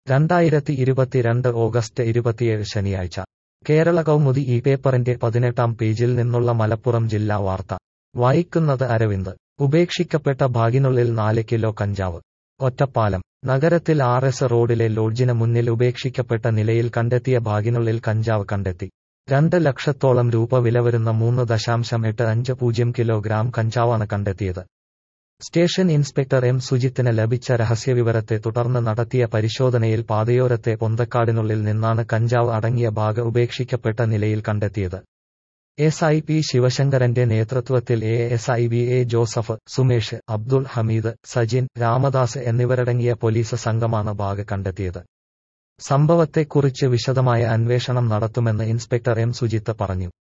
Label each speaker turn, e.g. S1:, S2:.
S1: രണ്ടായിരത്തി ഇരുപത്തിരണ്ട് ഓഗസ്റ്റ് ഇരുപത്തിയേഴ് ശനിയാഴ്ച കേരള കൗമുദി ഈ പേപ്പറിന്റെ പതിനെട്ടാം പേജിൽ നിന്നുള്ള മലപ്പുറം ജില്ലാ വാർത്ത വായിക്കുന്നത് അരവിന്ദ് ഉപേക്ഷിക്കപ്പെട്ട ബാഗിനുള്ളിൽ നാല് കിലോ കഞ്ചാവ് ഒറ്റപ്പാലം നഗരത്തിൽ ആർ എസ് റോഡിലെ ലോഡ്ജിന് മുന്നിൽ ഉപേക്ഷിക്കപ്പെട്ട നിലയിൽ കണ്ടെത്തിയ ബാഗിനുള്ളിൽ കഞ്ചാവ് കണ്ടെത്തി രണ്ട് ലക്ഷത്തോളം രൂപ വില വരുന്ന മൂന്ന് ദശാംശം എട്ട് അഞ്ച് പൂജ്യം കിലോഗ്രാം കഞ്ചാവാണ് കണ്ടെത്തിയത് സ്റ്റേഷൻ ഇൻസ്പെക്ടർ എം സുജിത്തിന് ലഭിച്ച രഹസ്യവിവരത്തെ തുടർന്ന് നടത്തിയ പരിശോധനയിൽ പാതയോരത്തെ പൊന്തക്കാടിനുള്ളിൽ നിന്നാണ് കഞ്ചാവ് അടങ്ങിയ ബാഗ് ഉപേക്ഷിക്കപ്പെട്ട നിലയിൽ കണ്ടെത്തിയത് എസ് ഐ പി ശിവശങ്കരന്റെ നേതൃത്വത്തിൽ A S I V A Joseph Sumesh Abdul Hameed Sajin Ramadas എന്നിവരടങ്ങിയ പോലീസ് സംഘമാണ് ബാഗ് കണ്ടെത്തിയത് സംഭവത്തെക്കുറിച്ച് വിശദമായ അന്വേഷണം നടത്തുമെന്ന് ഇൻസ്പെക്ടർ എം സുജിത്ത് പറഞ്ഞു